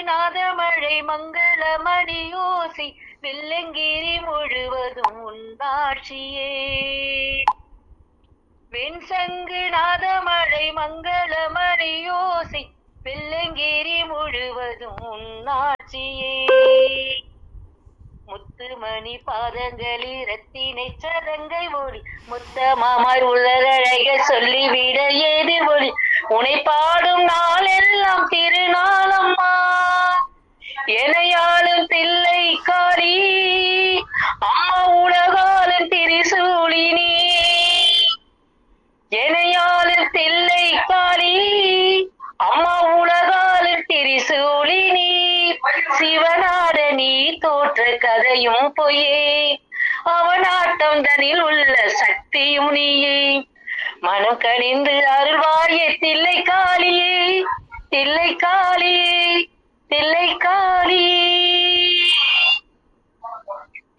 நாதமழை மங்கள மணியோசி வெள்ளங்கிரி முழுவதும் உன்னாட்சியே வெண்சங்கு நாதமழை மங்கள மணியோசி வெள்ளங்கிரி முழுவதும் உன்னாட்சியே முத்துமணி பாதங்களில் ரத்தினை சதங்கை ஒளி முத்தமாமாய் உலகழக சொல்லிவிட ஏது ஒளி உனை பாடும் நாளெல்லாம் திருநாளம்மா எனையாளும் தில்லை காளி அம்மா உலகாலும் திரிசூலினி எனையாளும் தில்லை காளி அம்மா உலகாலும் திரிசூலினி சிவனாட நீ தோற்ற கதையும் பொய்யே அவனாட்டம் தனில் உள்ள சக்தியும் நீயே மனம் கனிந்து அருள்வாயே தில்லை காளியே தில்லை காளியே தில்லை